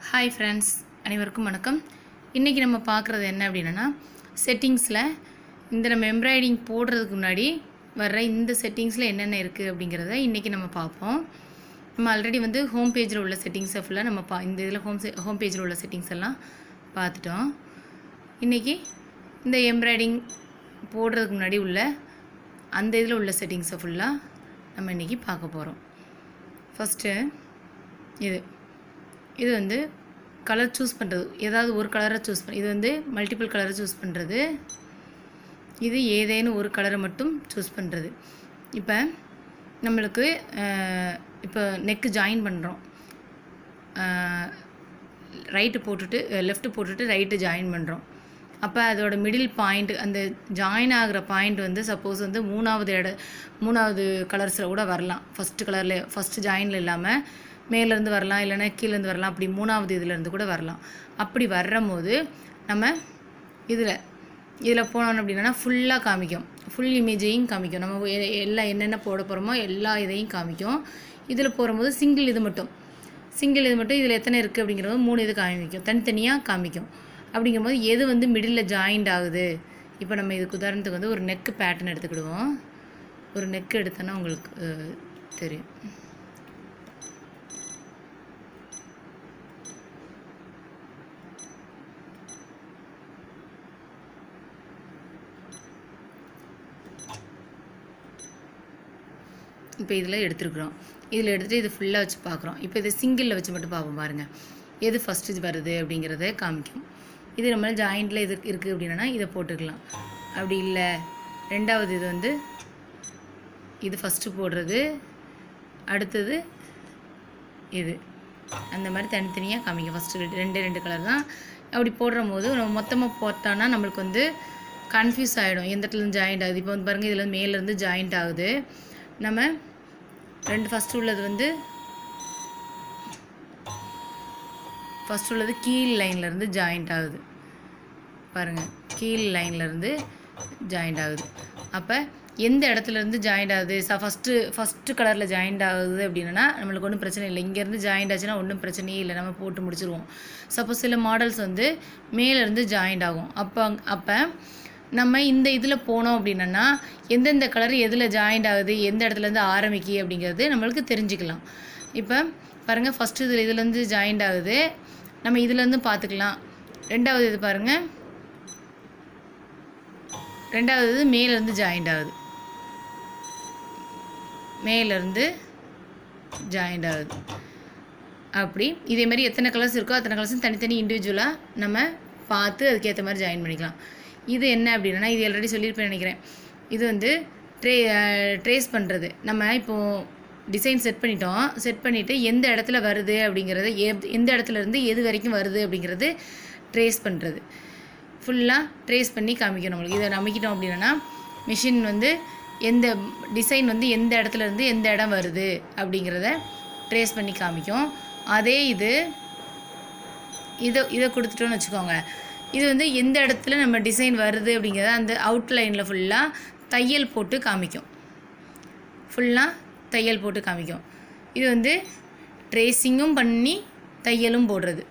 hi friends அனைவருக்கும் வணக்கம் இன்றைக்கி நம்ம பார்க்குறது என்ன அப்படின்னா செட்டிங்ஸில் இந்த நம்ம எம்ப்ராய்டிங் போடுறதுக்கு முன்னாடி வர்ற இந்த செட்டிங்ஸில் என்னென்ன இருக்குது அப்படிங்கிறத இன்றைக்கி நம்ம பார்ப்போம் நம்ம ஆல்ரெடி வந்து ஹோம் பேஜில் உள்ள செட்டிங்ஸை ஃபுல்லாக நம்ம பா இந்த இதில் ஹோம் ஹோம் பேஜில் உள்ள செட்டிங்ஸ் எல்லாம் பார்த்துட்டோம் இன்றைக்கி இந்த எம்ப்ராய்டிங் போடுறதுக்கு முன்னாடி உள்ள அந்த இதில் உள்ள செட்டிங்ஸை ஃபுல்லாக நம்ம இன்றைக்கி பார்க்க போகிறோம் ஃபஸ்ட்டு இது இது வந்து கலர் சூஸ் பண்ணுறது ஏதாவது ஒரு கலரை சூஸ் பண்ண இது வந்து மல்டிபிள் கலரை சூஸ் பண்ணுறது இது ஏதேனும் ஒரு கலரை மட்டும் சூஸ் பண்ணுறது இப்போ நம்மளுக்கு அஹ், இப்போ நெக்கு ஜாயின் பண்ணுறோம் ரைட்டு போட்டுட்டு லெஃப்ட்டு போட்டுட்டு ரைட்டு ஜாயின் பண்ணுறோம் அப்போ அதோட மிடில் பாயிண்ட் அந்த ஜாயின் ஆகிற பாயிண்ட் வந்து சப்போஸ் வந்து மூணாவது இட மூணாவது கலர்ஸில் கூட வரலாம் ஃபஸ்ட்டு கலரில் ஃபஸ்ட்டு ஜாயினில் இல்லாமல் மேலேருந்து வரலாம் இல்லைன்னா கீழேருந்து வரலாம் அப்படி மூணாவது இதுலேருந்து கூட வரலாம் அப்படி வர்றம்போது நம்ம இதில் இதில் போனோம் அப்படின்னா ஃபுல்லாக காமிக்கும் ஃபுல் இமேஜையும் காமிக்கும் நம்ம எ- எல்லாம் என்னென்ன போட போகிறோமோ எல்லா இதையும் காமிக்கும் இதில் போகும்போது சிங்கிள் இது மட்டும் சிங்கிள் இது மட்டும் இதில் எத்தனை இருக்குது அப்படிங்கிறது மூணு இது காமிக்கும் தனித்தனியாக காமிக்கும் அப்படிங்கும்போது எது வந்து மிடில் ஜாயிண்ட் ஆகுது இப்போ நம்ம இதுக்கு உதாரணத்துக்கு வந்து ஒரு நெக்கு பேட்டர்ன் எடுத்துக்கிடுவோம் ஒரு நெக் எடுத்தோன்னா உங்களுக்கு அஹ், தெரியும் இப்போ இதில் எடுத்துருக்குறோம் இதில் எடுத்துகிட்டு இது ஃபுல்லாக வச்சு பார்க்குறோம் இப்போ இது சிங்கிளில் வச்சு மட்டும் பார்ப்போம் பாருங்கள் எது ஃபஸ்ட்டு இது வருது அப்படிங்கிறத காமிக்கும் இது நம்ம ஜாயிண்டில் இது இருக்குது அப்படின்னா இதை போட்டுக்கலாம் அப்படி இல்லை ரெண்டாவது இது வந்து இது ஃபஸ்ட்டு போடுறது அடுத்தது இது அந்த மாதிரி தனித்தனியாக காமிக்கும் ஃபஸ்ட்டு ரெண்டு ரெண்டு கலர் தான் அப்படி போடுற போது நம்ம மொத்தமாக போட்டோன்னா நம்மளுக்கு வந்து கன்ஃபியூஸ் ஆகிடும் எந்த இடத்துல ஜாயிண்ட் ஆகுது இப்போ வந்து பாருங்கள் இதில் மேலேருந்து ஜாயிண்ட் ஆகுது நம்ம ரெண்டு ஃபஸ்ட்டு உள்ளது வந்து ஃபஸ்ட் உள்ளது கீழ் லைன்லேருந்து ஜாயிண்ட் ஆகுது பாருங்கள் கீழ் லைன்லேருந்து ஜாயிண்ட் ஆகுது அப்போ எந்த இடத்துல இருந்து ஜாயிண்ட் ஆகுது ச ஃபஸ்ட்டு ஃபஸ்ட்டு கலரில் ஜாயிண்ட் ஆகுது அப்படின்னா நம்மளுக்கு ஒன்றும் பிரச்சனை இல்லை இங்கேருந்து ஜாயிண்ட் ஆச்சுன்னா ஒன்றும் பிரச்சனையே இல்லை நம்ம போட்டு முடிச்சிருவோம் சப்போஸ் சில மாடல்ஸ் வந்து மேலேருந்து ஜாயிண்ட் ஆகும் அப்போ அப்போ நம்ம இந்த இதில் போனோம் அப்படின்னா எந்தெந்த கலர் எதில் ஜாயிண்ட் ஆகுது எந்த இடத்துலேருந்து ஆரம்பிக்கி அப்படிங்கிறது நம்மளுக்கு தெரிஞ்சுக்கலாம் இப்போ பாருங்கள் ஃபஸ்ட்டு இதில் இதுலேருந்து ஜாயிண்ட் ஆகுது நம்ம இதுலேருந்து பார்த்துக்கலாம் ரெண்டாவது இது பாருங்கள் ரெண்டாவது இது மேலேருந்து ஜாயிண்ட் ஆகுது மேலேருந்து ஜாயிண்ட் ஆகுது அப்படி இதே மாதிரி எத்தனை கலர்ஸ் இருக்கோ அத்தனை கலர்ஸும் தனித்தனி இண்டிவிஜுவலாக நம்ம பார்த்து அதுக்கேற்ற மாதிரி ஜாயின் பண்ணிக்கலாம் இது என்ன அப்படின்னா இது ஆல்ரெடி சொல்லியிருப்பேன் நினைக்கிறேன் இது வந்து ட்ரே ட்ரேஸ் பண்ணுறது நம்ம இப்போது டிசைன் செட் பண்ணிட்டோம் செட் பண்ணிவிட்டு எந்த இடத்துல வருது அப்படிங்கிறது எப்- எந்த இடத்துல இருந்து எது வரைக்கும் வருது அப்படிங்கிறது ட்ரேஸ் பண்ணுறது ஃபுல்லாக ட்ரேஸ் பண்ணி காமிக்கணும் நம்மளுக்கு இதை நம்பிக்கிட்டோம் அப்படின்னா மிஷின் வந்து எந்த டிசைன் வந்து எந்த இடத்துல இருந்து எந்த இடம் வருது அப்படிங்கிறத ட்ரேஸ் பண்ணி காமிக்கும் அதே இது இதை இதை கொடுத்துட்டோன்னு வச்சுக்கோங்க இது வந்து எந்த இடத்துல நம்ம டிசைன் வருது அப்படிங்கிறத அந்த அவுட்லைனில் ஃபுல்லாக தையல் போட்டு காமிக்கும் ஃபுல்லாக தையல் போட்டு காமிக்கும் இது வந்து ட்ரேசிங்கும் பண்ணி தையலும் போடுறது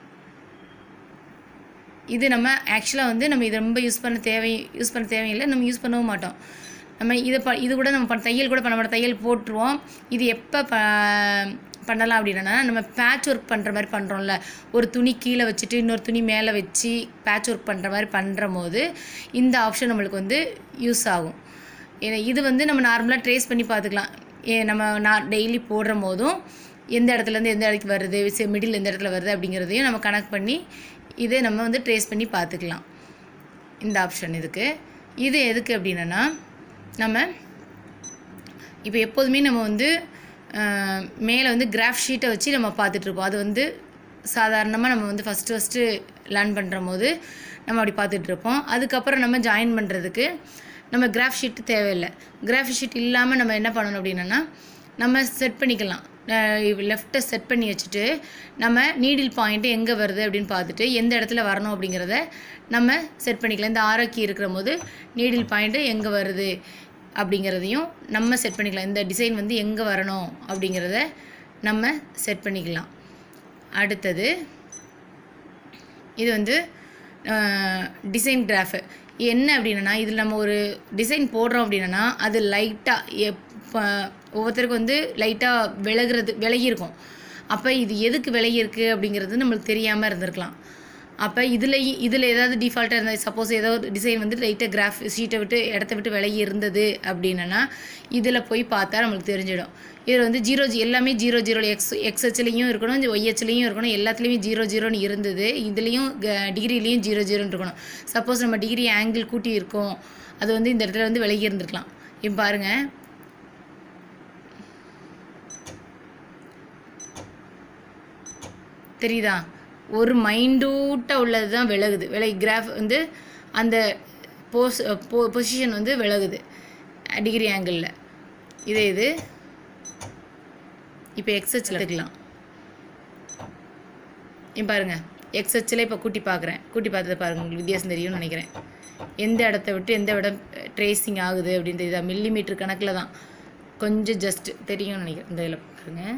இது நம்ம ஆக்சுவலாக வந்து நம்ம இதை ரொம்ப யூஸ் பண்ண தேவை யூஸ் பண்ண தேவையில்லை நம்ம யூஸ் பண்ணவும் மாட்டோம் நம்ம இதை ப இது கூட நம்ம பண்ண- தையல் கூட பண்ண மாட்டோம் தையல் போட்டுருவோம் இது எப்போ ப பண்ணலாம் அப்படின்னா நம்ம பேட்ச் ஒர்க் பண்ணுற மாதிரி பண்ணுறோம்ல ஒரு துணி கீழே வச்சுட்டு இன்னொரு துணி மேலே வச்சு பேட்ச் ஒர்க் பண்ணுற மாதிரி பண்ணுற போது இந்த ஆப்ஷன் நம்மளுக்கு வந்து யூஸ் ஆகும் ஏன்னா இது வந்து நம்ம நார்மலாக ட்ரேஸ் பண்ணி பார்த்துக்கலாம் ஏ நம்ம நான் டெய்லி போடுற போதும் எந்த இடத்துலேருந்து எந்த இடத்துக்கு வருது மிடில் எந்த இடத்துல வருது அப்படிங்கிறதையும் நம்ம கனெக்ட் பண்ணி இதை நம்ம வந்து ட்ரேஸ் பண்ணி பார்த்துக்கலாம் இந்த ஆப்ஷன் இதுக்கு இது எதுக்கு அப்படின்னா நம்ம இப்போ எப்போதுமே நம்ம வந்து மேலே வந்து கிராஃப் ஷீட்டை வச்சு நம்ம பார்த்துட்ருப்போம் அது வந்து சாதாரணமாக நம்ம வந்து ஃபஸ்ட்டு ஃபஸ்ட்டு லேர்ன் பண்ணுற போது நம்ம அப்படி பார்த்துட்ருப்போம் அதுக்கப்புறம் நம்ம ஜாயின் பண்ணுறதுக்கு நம்ம கிராஃப் ஷீட் தேவையில்லை கிராஃப் ஷீட் இல்லாமல் நம்ம என்ன பண்ணணும் அப்படின்னா நம்ம செட் பண்ணிக்கலாம் லெஃப்ட்டை செட் பண்ணி வச்சுட்டு நம்ம நீடில் பாயிண்ட்டு எங்கே வருது அப்படின்னு பார்த்துட்டு எந்த இடத்துல வரணும் அப்படிங்கிறத நம்ம செட் பண்ணிக்கலாம் இந்த ஆரோக்கி இருக்கிற போது நீடில் பாயிண்ட்டு எங்கே வருது அப்படிங்கிறதையும் நம்ம செட் பண்ணிக்கலாம் இந்த டிசைன் வந்து எங்கே வரணும் அப்படிங்கிறத நம்ம செட் பண்ணிக்கலாம் அடுத்தது இது வந்து டிசைன் கிராஃபு என்ன அப்படின்னா இதில் நம்ம ஒரு டிசைன் போடுறோம் அப்படின்னா அது லைட்டாக எப்போ ஒவ்வொருத்தருக்கும் வந்து லைட்டாக விலகுறது விலகி இருக்கும் அப்போ இது எதுக்கு விலகி இருக்குது அப்படிங்கிறது நம்மளுக்கு தெரியாமல் இருந்திருக்கலாம் அப்போ இதில் இதில் ஏதாவது டிஃபால்ட்டாக இருந்தால் சப்போஸ் ஏதோ டிசைன் வந்து லைட்டாக கிராஃப் ஷீட்டை விட்டு இடத்த விட்டு விலகி இருந்தது அப்படின்னா இதில் போய் பார்த்தா நம்மளுக்கு தெரிஞ்சிடும் இதில் வந்து ஜீரோ ஜி எல்லாமே ஜீரோ ஜீரோ எக்ஸ் எக்ஸ்ஹெச்லேயும் இருக்கணும் ஒய்ஹெச்லேயும் இருக்கணும் எல்லாத்துலேயுமே ஜீரோ ஜீரோன்னு இருந்தது இதுலேயும் டிகிரிலையும் ஜீரோ ஜீரோன்னு இருக்கணும் சப்போஸ் நம்ம டிகிரி ஆங்கிள் கூட்டி இருக்கோம் அது வந்து இந்த இடத்துல வந்து விலகி இருந்திருக்கலாம் இப்போ பாருங்கள் தெரியுதா ஒரு மைண்டூட்டாக உள்ளது தான் விலகுது விலகி கிராஃப் வந்து அந்த போஸ் போ பொசிஷன் வந்து விலகுது டிகிரி ஆங்கிளில் இதே இது இப்போ எக்ஸ்ஹெச்சில் எடுக்கலாம் இப்போ பாருங்கள் எக்ஸ்ஹெச்சில் இப்போ கூட்டி பார்க்குறேன் கூட்டி பார்த்ததை பாருங்கள் உங்களுக்கு வித்தியாசம் தெரியும்னு நினைக்கிறேன் எந்த இடத்த விட்டு எந்த இடம் ட்ரேசிங் ஆகுது அப்படின்னு தெரியுதா மில்லி மீட்டர் கணக்கில் தான் கொஞ்சம் ஜஸ்ட் தெரியும்னு நினைக்கிறேன் இந்த இதில் பாருங்கள்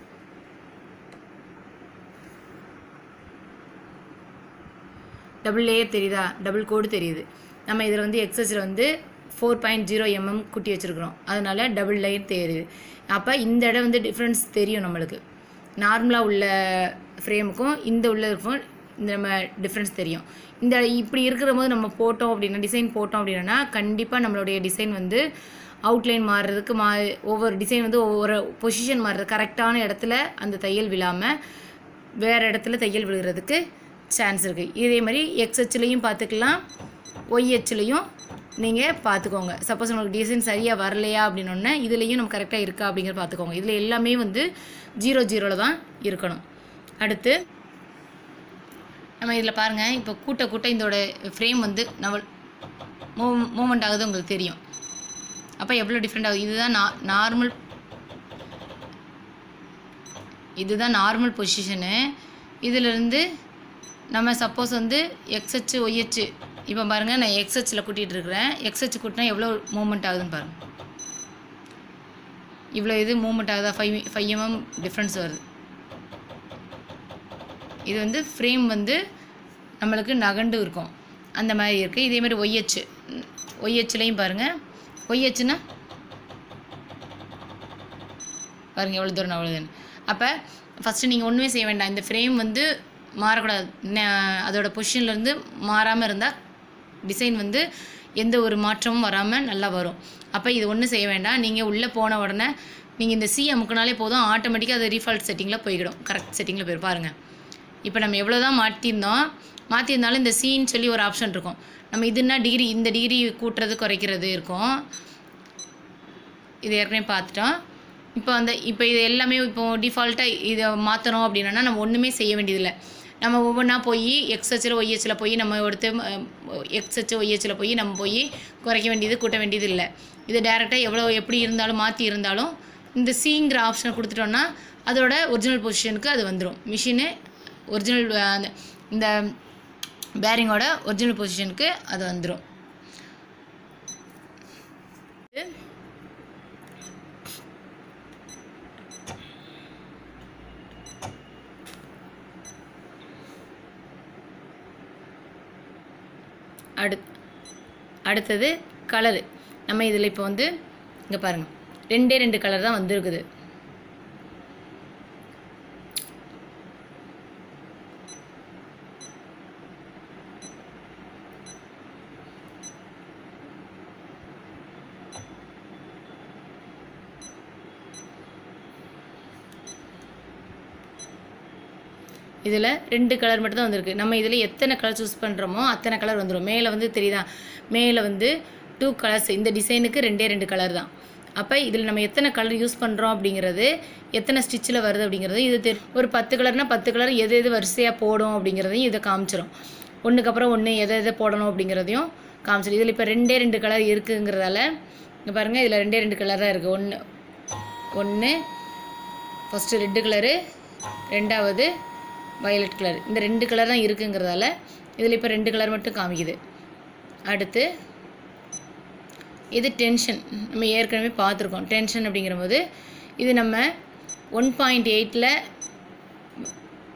டபுள் லேயர் தெரியுதா டபுள் கோடு தெரியுது நம்ம இதில் வந்து எக்ஸஸில் வந்து ஃபோர் பாயிண்ட் ஜீரோ எம்எம் குட்டி வச்சுருக்குறோம் அதனால் டபுள் லேயர் தெரியுது அப்போ இந்த இடம் வந்து டிஃப்ரென்ஸ் தெரியும் நம்மளுக்கு நார்மலாக உள்ள ஃப்ரேமுக்கும் இந்த உள்ளதுக்கும் இந்த நம்ம டிஃப்ரென்ஸ் தெரியும் இந்த இப்படி இருக்கிற போது நம்ம போட்டோம் அப்படின்னா டிசைன் போட்டோம் அப்படின்னா கண்டிப்பாக நம்மளுடைய டிசைன் வந்து அவுட்லைன் மாறுறதுக்கு மா ஒவ்வொரு டிசைன் வந்து ஒவ்வொரு பொசிஷன் மாறுறது கரெக்டான இடத்துல அந்த தையல் விழாமல் வேறு இடத்துல தையல் விழுகிறதுக்கு சான்ஸ் இருக்குது இதே மாதிரி எக்ஸ்ஹெச்லேயும் பார்த்துக்கலாம் ஒய்ஹெச்லேயும் நீங்கள் பார்த்துக்கோங்க சப்போஸ் உங்களுக்கு டிசைன் சரியாக வரலையா அப்படின்னோடனே இதுலேயும் நம்ம கரெக்டாக இருக்கா அப்படிங்கிற பார்த்துக்கோங்க இதில் எல்லாமே வந்து ஜீரோ ஜீரோவில் தான் இருக்கணும் அடுத்து நம்ம இதில் பாருங்கள் இப்போ கூட்ட கூட்ட இதோட ஃப்ரேம் வந்து நம்ம மூவ் மூமெண்ட் ஆகுது உங்களுக்கு தெரியும் அப்போ எவ்வளோ டிஃப்ரெண்ட் ஆகுது இதுதான் நா நார்மல் இதுதான் நார்மல் பொசிஷனு இதிலிருந்து நம்ம சப்போஸ் வந்து எக்ஸ்ஹெச் ஒய்ஹெச் இப்போ பாருங்கள் நான் எக்ஸ்ஹெச்சில் கூட்டிகிட்டு இருக்கிறேன் எக்ஸ்ஹெச் கூட்டினா எவ்வளோ மூமெண்ட் ஆகுதுன்னு பாருங்கள் இவ்வளோ இது மூமெண்ட் ஆகுதா ஃபைவ் ஃபைவ் எம்எம் டிஃப்ரென்ஸ் வருது இது வந்து ஃப்ரேம் வந்து நம்மளுக்கு நகண்டு இருக்கும் அந்த மாதிரி இருக்குது இதே மாதிரி ஒய்ஹெச் ஒய்ஹெச்லேயும் பாருங்கள் ஒய்ஹெச்னா பாருங்கள் எவ்வளோ தூரம் அவ்வளோ தூரம் அப்போ ஃபஸ்ட்டு நீங்கள் ஒன்றுமே செய்ய வேண்டாம் இந்த ஃப்ரேம் வந்து மாறக்கூடாது ந- அதோட பொசிஷன்லேருந்து மாறாமல் இருந்தால் டிசைன் வந்து எந்த ஒரு மாற்றமும் வராமல் நல்லா வரும் அப்போ இது ஒன்றும் செய்ய வேண்டாம் நீங்கள் உள்ளே போன உடனே நீங்கள் இந்த சி அமுக்குனாலே போதும் ஆட்டோமேட்டிக்காக அது ரீஃபால்ட் செட்டிங்கில் போய்கிடும் கரெக்ட் செட்டிங்கில் போயிடும் பாருங்கள் இப்போ நம்ம எவ்வளோ தான் மாற்றிருந்தோம் மாற்றிருந்தாலும் இந்த சீன்னு சொல்லி ஒரு ஆப்ஷன் இருக்கும் நம்ம இதுன்னா டிகிரி இந்த டிகிரி கூட்டுறது குறைக்கிறது இருக்கும் இது ஏற்கனவே பார்த்துட்டோம் இப்போ அந்த இப்போ இது எல்லாமே இப்போ டிஃபால்ட்டாக இதை மாற்றணும் அப்படின்னா நம்ம ஒன்றுமே செய்ய வேண்டியதில்லை நம்ம ஒவ்வொன்றா போய் எக்ஸ்ஹெச்சில் ஒய்ஹெச்சில் போய் நம்ம எடுத்து எக்ஸ்ஹெச் ஒய்ஹெச்சில் போய் நம்ம போய் குறைக்க வேண்டியது கூட்ட வேண்டியது இல்லை இது டேரெக்டாக எவ்வளோ எப்படி இருந்தாலும் மாற்றி இருந்தாலும் இந்த சிங்கிற ஆப்ஷனை கொடுத்துட்டோன்னா அதோட ஒரிஜினல் பொசிஷனுக்கு அது வந்துடும் மிஷினு ஒரிஜினல் அந்த இந்த பேரிங்கோட ஒரிஜினல் பொசிஷனுக்கு அது வந்துடும் அடு அடுத்தது கலரு நம்ம இதில் இப்போ வந்து இங்கே பாருங்கள் ரெண்டே ரெண்டு கலர் தான் வந்திருக்குது இதில் ரெண்டு கலர் மட்டும் தான் வந்திருக்கு நம்ம இதில் எத்தனை கலர் சூஸ் பண்ணுறோமோ அத்தனை கலர் வந்துடும் மேலே வந்து தெரியுதா மேலே வந்து டூ கலர்ஸ் இந்த டிசைனுக்கு ரெண்டே ரெண்டு கலர் தான் அப்போ இதில் நம்ம எத்தனை கலர் யூஸ் பண்ணுறோம் அப்படிங்கிறது எத்தனை ஸ்டிச்சில் வருது அப்படிங்கிறது இது தெரி ஒரு பத்து கலர்னால் பத்து கலர் எது எது வரிசையாக போடும் அப்படிங்கிறதையும் இதை காமிச்சிரும் ஒன்றுக்கு அப்புறம் ஒன்று எதை எதை போடணும் அப்படிங்கிறதையும் காமிச்சிடும் இதில் இப்போ ரெண்டே ரெண்டு கலர் இருக்குங்கிறதால இங்கே பாருங்கள் இதில் ரெண்டே ரெண்டு கலர் தான் இருக்குது ஒன்று ஒன்று ஃபஸ்ட்டு ரெட்டு கலரு ரெண்டாவது வயலட் கலர் இந்த ரெண்டு கலர் தான் இருக்குங்கிறதால இதில் இப்போ ரெண்டு கலர் மட்டும் காமிக்குது அடுத்து இது டென்ஷன் நம்ம ஏற்கனவே பார்த்துருக்கோம் டென்ஷன் அப்படிங்கிற போது இது நம்ம ஒன் பாயிண்ட் எயிட்டில்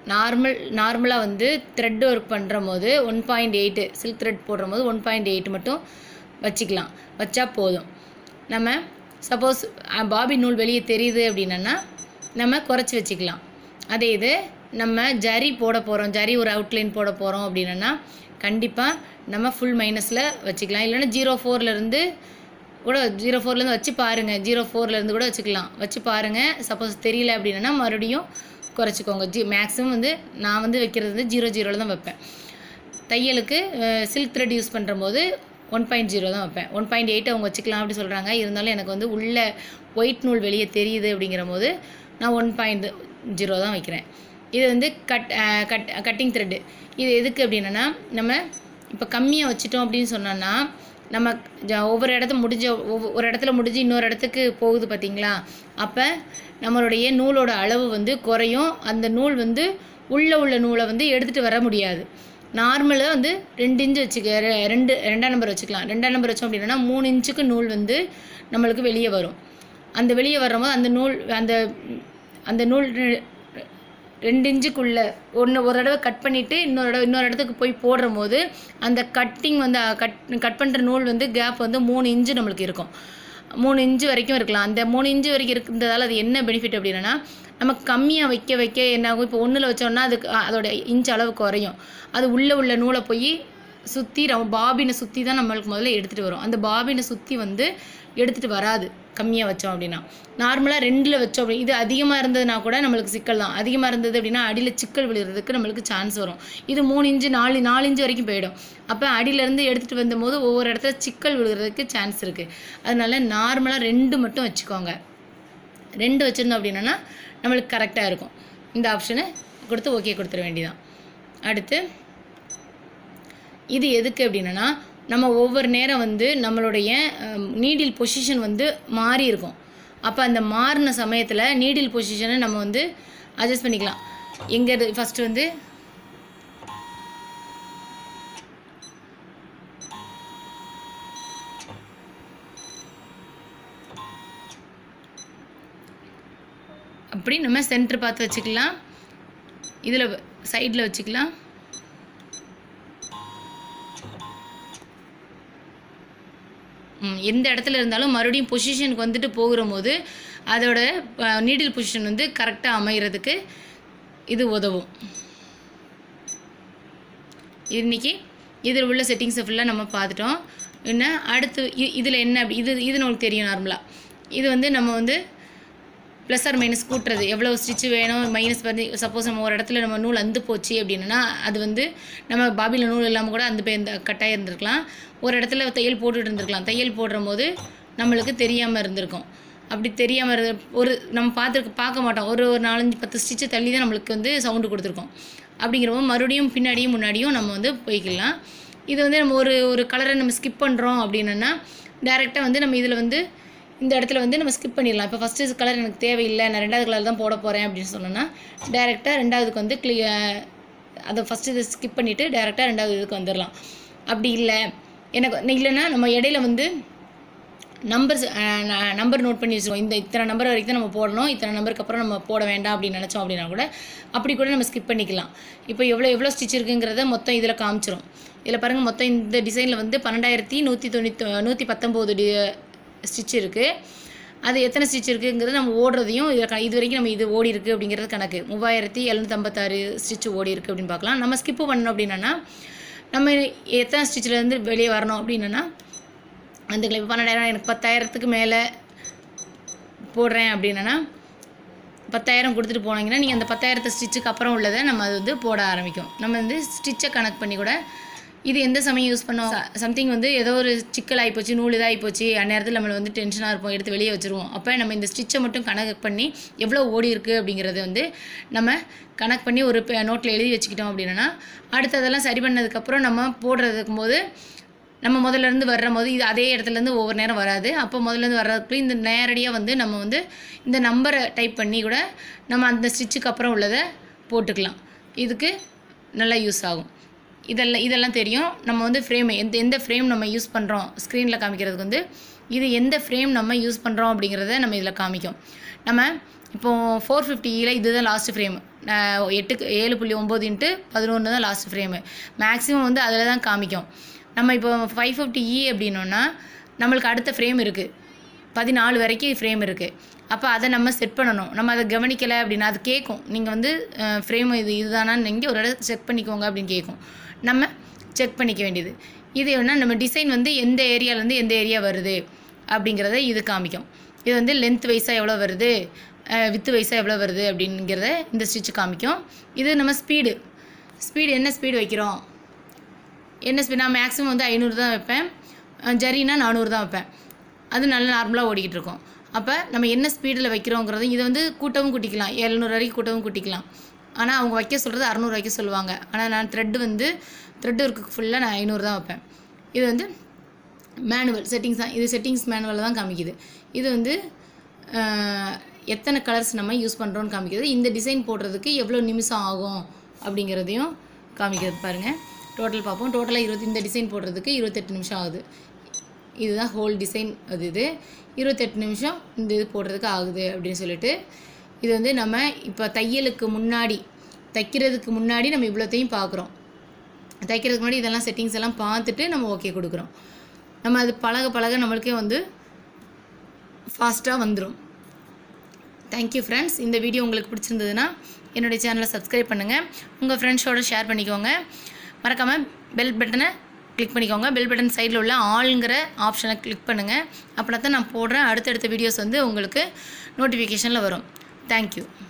நார்மல் நார்மலாக வந்து த்ரெட் ஒர்க் பண்ணுற போது one point eight silk thread போடுற போது ஒன் பாயிண்ட் எயிட் மட்டும் வச்சுக்கலாம் வச்சா போதும் நம்ம சப்போஸ் பாபி நூல் வெளியே தெரியுது அப்படின்னா நம்ம குறைச்சி வச்சுக்கலாம் அதே இது நம்ம ஜரி போட போகிறோம் ஜரி ஒரு அவுட்லைன் போட போகிறோம் அப்படின்னா கண்டிப்பாக நம்ம ஃபுல் மைனஸில் வச்சுக்கலாம் இல்லைன்னா ஜீரோ ஃபோர்லேருந்து கூட ஜீரோ ஃபோர்லேருந்து வச்சு பாருங்கள் ஜீரோ ஃபோர்லேருந்து கூட வச்சுக்கலாம் வச்சு பாருங்கள் சப்போஸ் தெரியல அப்படின்னா மறுபடியும் குறைச்சிக்கோங்க ஜி மேக்ஸிமம் வந்து நான் வந்து வைக்கிறது வந்து ஜீரோ ஜீரோவில் தான் வைப்பேன் தையலுக்கு சில்க் த்ரெட் யூஸ் பண்ணுற போது ஒன் பாயிண்ட் ஜீரோ தான் வைப்பேன் ஒன் பாயிண்ட் எயிட் அவங்க வச்சுக்கலாம் அப்படி சொல்கிறாங்க இருந்தாலும் எனக்கு வந்து உள்ள ஒயிட் நூல் வெளியே தெரியுது அப்படிங்கிற போது நான் ஒன் பாயிண்ட் ஜீரோ தான் வைக்கிறேன் இது வந்து கட் கட் கட்டிங் த்ரெட்டு இது எதுக்கு அப்படின்னா நம்ம இப்போ கம்மியாக வச்சிட்டோம் அப்படின்னு சொன்னோன்னா நம்ம ஜ- ஒவ்வொரு இடத்த முடிஞ்ச ஒவ்வொ- ஒரு இடத்துல முடிஞ்சு இன்னொரு இடத்துக்கு போகுது பார்த்தீங்களா அப்போ நம்மளுடைய நூலோட அளவு வந்து குறையும் அந்த நூல் வந்து உள்ளே உள்ள நூலை வந்து எடுத்துகிட்டு வர முடியாது நார்மலாக வந்து ரெண்டு இன்ச்சு வச்சுக்க ரெ- ரெண்டு ரெண்டாம் நம்பர் வச்சுக்கலாம் ரெண்டாம் நம்பர் வச்சோம் அப்படின்னா மூணு இன்ச்சுக்கு நூல் வந்து நம்மளுக்கு வெளியே வரும் அந்த வெளியே வரும்போது அந்த நூல் அந்த அந்த நூல் ரெ- ரெண்டு இன்ச்சுக்குள்ள ஒன்று ஒரு தடவை கட் பண்ணிவிட்டு இன்னொரு தடவை இன்னொரு இடத்துக்கு போய் போடுற போது அந்த கட்டிங் வந்து அஹ், கட் கட் பண்ணுற நூல் வந்து கேப் வந்து மூணு இன்ச்சு நம்மளுக்கு இருக்கும் மூணு இன்ச்சு வரைக்கும் இருக்கலாம் அந்த மூணு இன்ச்சு வரைக்கும் இருக்கிறதால அது என்ன பெனிஃபிட் அப்படின்னா நம்ம கம்மியாக வைக்க வைக்க என்ன ஆகும் இப்போ ஒன்றில் வச்சோம்னா அதுக்கு அஹ், அதோட இன்ச் அளவு குறையும் அது உள்ளே உள்ள நூலை போய் சுற்றி பாபினை சுற்றி தான் நம்மளுக்கு முதல்ல எடுத்துகிட்டு வரும் அந்த பாபினை சுற்றி வந்து எடுத்துகிட்டு வராது கம்மியாக வச்சோம் அப்படின்னா நார்மலாக ரெண்டில் வச்சோம் அப்படி இது அதிகமாக இருந்ததுனா கூட நம்மளுக்கு சிக்கல் தான் அதிகமாக இருந்தது அப்படின்னா அடியில் சிக்கல் விழுறதுக்கு நம்மளுக்கு சான்ஸ் வரும் இது மூணு இன்ச்சு நாலு நாலு இன்ச்சு வரைக்கும் போயிடும் அப்போ அடியிலேருந்து எடுத்துகிட்டு வந்தபோது ஒவ்வொரு இடத்துல சிக்கல் விழுகிறதுக்கு சான்ஸ் இருக்குது அதனால நார்மலாக ரெண்டு மட்டும் வச்சுக்கோங்க ரெண்டு வச்சுருந்தோம் அப்படின்னா நம்மளுக்கு கரெக்டாக இருக்கும் இந்த ஆப்ஷனை கொடுத்து ஓகே கொடுத்துட வேண்டியதான் அடுத்து இது எதுக்கு அப்படின்னா நம்ம ஒவ்வொரு நேரம் வந்து நம்மளுடைய நீடில் பொசிஷன் வந்து மாறி இருக்கும் அப்போ அந்த மாறின சமயத்தில் நீடில் பொசிஷனை நம்ம வந்து அட்ஜஸ்ட் பண்ணிக்கலாம் எங்கே ஃபஸ்ட்டு வந்து அப்படி நம்ம சென்டர் பார்த்து வச்சுக்கலாம் இதில் சைடில் வச்சுக்கலாம் ம், எந்த இடத்துல இருந்தாலும் மறுபடியும் பொசிஷனுக்கு வந்துட்டு போகிற போது அதோட நீடில் பொசிஷன் வந்து கரெக்டாக அமைகிறதுக்கு இது உதவும் இன்னைக்கு இதில் உள்ள செட்டிங்ஸை ஃபுல்லாக நம்ம பார்த்துட்டோம் என்ன அடுத்து இதில் என்ன அப்படி இது இது நம்மளுக்கு தெரியும் நார்மலாக இது வந்து நம்ம வந்து ப்ளஸ் ஆர் மைனஸ் கூட்டுறது எவ்வளோ ஸ்டிச்சு வேணும் மைனஸ் பண்ணி சப்போஸ் நம்ம ஒரு இடத்துல நம்ம நூல் அந்து போச்சு அப்படின்னா அது வந்து நம்ம பாபியில் நூல் இல்லாமல் கூட அந்த இந்த கட்டாயம் இருந்திருக்கலாம் ஒரு இடத்துல தையல் போட்டுட்டு இருந்திருக்கலாம் தையல் போடுற போது நம்மளுக்கு தெரியாமல் இருந்திருக்கும் அப்படி தெரியாமல் இரு ஒரு நம்ம பார்த்துருக்கு பார்க்க மாட்டோம் ஒரு ஒரு நாலஞ்சு பத்து ஸ்டிச்சு தள்ளி தான் நம்மளுக்கு வந்து சவுண்டு கொடுத்துருக்கோம் அப்படிங்கிறப்போ மறுபடியும் பின்னாடியும் முன்னாடியும் நம்ம வந்து போய்க்கலாம் இது வந்து நம்ம ஒரு ஒரு கலரை நம்ம ஸ்கிப் பண்ணுறோம் அப்படின்னா டேரெக்டாக வந்து நம்ம இதில் வந்து இந்த இடத்துல வந்து நம்ம ஸ்கிப் பண்ணிடலாம் இப்போ ஃபஸ்ட்டு கலர் எனக்கு தேவையில்லை நான் ரெண்டாவது கலர் தான் போட போகிறேன் அப்படின்னு சொன்னோன்னா டேரெக்டாக ரெண்டாவதுக்கு வந்து கிளி அதை ஃபஸ்ட்டு இதை ஸ்கிப் பண்ணிவிட்டு டேரெக்டாக ரெண்டாவது இதுக்கு வந்துடலாம் அப்படி இல்லை எனக்கு இல்லைன்னா நம்ம இடையில வந்து நம்பர்ஸ் நம்பர் நோட் பண்ணி வச்சுருக்கோம் இந்த இத்தனை நம்பர் வரைக்கும் தான் நம்ம போடணும் இத்தனை நம்பருக்கு அப்புறம் நம்ம போட வேண்டாம் அப்படின்னு நினச்சோம் அப்படின்னா கூட அப்படி கூட நம்ம ஸ்கிப் பண்ணிக்கலாம் இப்போ எவ்வளோ எவ்வளோ ஸ்டிச் இருக்குங்கிறத மொத்தம் இதில் காமிச்சிரும் இதில் பாருங்கள் மொத்தம் இந்த டிசைனில் வந்து பன்னெண்டாயிரத்தி நூற்றி தொண்ணூற்றி நூற்றி பத்தொம்போது டி ஸ்டிச் இருக்குது அது எத்தனை ஸ்டிச் இருக்குங்கிறது நம்ம ஓடுறதையும் இதில் க- இது வரைக்கும் நம்ம இது ஓடி இருக்குது அப்படிங்கிறது கணக்கு மூவாயிரத்தி எழுநூற்றம்பத்தாறு ஸ்டிச் ஓடி இருக்குது அப்படின்னு பார்க்கலாம் நம்ம ஸ்கிப்பு பண்ணோம் அப்படின்னா நம்ம எத்தனை ஸ்டிச்சிலேருந்து வெளியே வரணும் அப்படின்னா அந்த இப்போ பன்னெண்டாயிரம் எனக்கு பத்தாயிரத்துக்கு மேலே போடுறேன் அப்படின்னா பத்தாயிரம் கொடுத்துட்டு போனீங்கன்னா நீங்கள் அந்த பத்தாயிரத்து ஸ்டிச்சுக்கு அப்புறம் உள்ளதை நம்ம அது வந்து போட ஆரம்பிக்கும் நம்ம வந்து ஸ்டிச்சை கனெக்ட் பண்ணி கூட இது எந்த சமயம் யூஸ் பண்ணோம் சம்திங் வந்து ஏதோ ஒரு சிக்கல் ஆகிப்போச்சு நூல் இதாகி போச்சு அந்நேரத்தில் நம்ம வந்து டென்ஷனாக இருப்போம் எடுத்து வெளியே வச்சுருவோம் அப்போ நம்ம இந்த ஸ்டிச்சை மட்டும் கனெக்ட் பண்ணி எவ்வளோ ஓடி இருக்குது அப்படிங்கிறத வந்து நம்ம கனெக்ட் பண்ணி ஒரு நோட்டில் எழுதி வச்சுக்கிட்டோம் அப்படின்னா அடுத்ததெல்லாம் சரி பண்ணதுக்கப்புறம் நம்ம போடுறதுக்கும் போது நம்ம முதல்ல இருந்து வர்ற போது இது அதே இடத்துலேருந்து ஒவ்வொரு நேரம் வராது அப்போ முதல்ல இருந்து வர்றதுக்குள்ள இந்த நேரடியாக வந்து நம்ம வந்து இந்த நம்பரை டைப் பண்ணி கூட நம்ம அந்த ஸ்டிச்சுக்கு அப்புறம் உள்ளதை போட்டுக்கலாம் இதுக்கு நல்லா யூஸ் ஆகும் இதெல்லாம் இதெல்லாம் தெரியும் நம்ம வந்து ஃப்ரேம் எந்த எந்த ஃப்ரேம் நம்ம யூஸ் பண்ணுறோம் ஸ்க்ரீனில் காமிக்கிறதுக்கு வந்து இது எந்த ஃப்ரேம் நம்ம யூஸ் பண்ணுறோம் அப்படிங்கிறத நம்ம இதில் காமிக்கும் நம்ம இப்போ ஃபோர் ஃபிஃப்டியில் இதுதான் லாஸ்ட் ஃப்ரேம் நான் எட்டுக்கு ஏழு புள்ளி ஒம்பது இன்ட்டு பதினொன்று தான் லாஸ்ட் ஃப்ரேமு மேக்ஸிமம் வந்து அதில் தான் காமிக்கும் நம்ம இப்போ ஃபைவ் ஃபிஃப்டி இ அப்படின்னோன்னா நம்மளுக்கு அடுத்த ஃப்ரேம் இருக்குது பதினாலு வரைக்கும் ஃப்ரேம் இருக்குது அப்போ அதை நம்ம செட் பண்ணணும் நம்ம அதை கவனிக்கலை அப்படின்னா அது கேட்கும் நீங்கள் வந்து ஃப்ரேம் இது இதுதானான்னு நீங்கள் ஒரு இடத்துல செக் பண்ணிக்கோங்க அப்படின்னு கேட்கும் நம்ம செக் பண்ணிக்க வேண்டியது இது என்ன நம்ம டிசைன் வந்து எந்த ஏரியாலேருந்து எந்த ஏரியா வருது அப்படிங்கிறத இது காமிக்கும் இது வந்து லென்த் வைஸாக எவ்வளோ வருது வித்து வைஸாக எவ்வளோ வருது அப்படிங்கிறத இந்த ஸ்டிச் காமிக்கும் இது நம்ம ஸ்பீடு ஸ்பீடு என்ன ஸ்பீடு வைக்கிறோம் என்ன ஸ்பீட் நான் மேக்ஸிமம் வந்து ஐநூறு தான் வைப்பேன் அஹ் ஜரினா நானூறு தான் வைப்பேன் அது நல்லா நார்மலாக ஓடிக்கிட்டு இருக்கும் அப்போ நம்ம என்ன ஸ்பீடில் வைக்கிறோங்கிறது இதை வந்து கூட்டவும் கூட்டிக்கலாம் எழுநூறு வரைக்கும் கூட்டவும் கூட்டிக்கலாம் ஆனால் அவங்க வைக்க சொல்கிறது அறநூறு வைக்க சொல்லுவாங்க ஆனால் நான் த்ரெட்டு வந்து த்ரெட் ஒர்க்கு ஃபுல்லாக நான் ஐநூறு தான் வைப்பேன் இது வந்து மேனுவல் செட்டிங்ஸ் தான் இது செட்டிங்ஸ் மேனுவலில் தான் காமிக்குது இது வந்து அஹ், எத்தனை கலர்ஸ் நம்ம யூஸ் பண்ணுறோன்னு காமிக்கிறது இந்த டிசைன் போடுறதுக்கு எவ்வளோ நிமிஷம் ஆகும் அப்படிங்கிறதையும் காமிக்கிறது பாருங்கள் டோட்டல் பார்ப்போம் டோட்டலாக இருபத்தி இந்த டிசைன் போடுறதுக்கு இருபத்தெட்டு நிமிஷம் ஆகுது இதுதான் ஹோல் டிசைன் அது இது இருபத்தெட்டு நிமிஷம் இந்த இது போடுறதுக்கு ஆகுது அப்படின்னு சொல்லிட்டு இது வந்து நம்ம இப்போ தையலுக்கு முன்னாடி தைக்கிறதுக்கு முன்னாடி நம்ம இவ்வளோத்தையும் பார்க்குறோம் தைக்கிறதுக்கு முன்னாடி இதெல்லாம் செட்டிங்ஸ் எல்லாம் பார்த்துட்டு நம்ம ஓகே கொடுக்குறோம் நம்ம அது பழக பழக நம்மளுக்கே வந்து ஃபாஸ்ட்டாக வந்துடும் தேங்க்யூ ஃப்ரெண்ட்ஸ் இந்த வீடியோ உங்களுக்கு பிடிச்சிருந்ததுன்னா என்னுடைய சேனலை சப்ஸ்கிரைப் பண்ணுங்கள் உங்கள் ஃப்ரெண்ட்ஸோட ஷேர் பண்ணிக்கோங்க மறக்காமல் பெல் பட்டனை கிளிக் பண்ணிக்கோங்க பெல் பட்டன் சைடில் உள்ள ஆளுங்கிற ஆப்ஷனை கிளிக் பண்ணுங்கள் அப்படின்னா தான் நான் போடுற அடுத்தடுத்த வீடியோஸ் வந்து உங்களுக்கு நோட்டிஃபிகேஷனில் வரும் தேங்க்யூ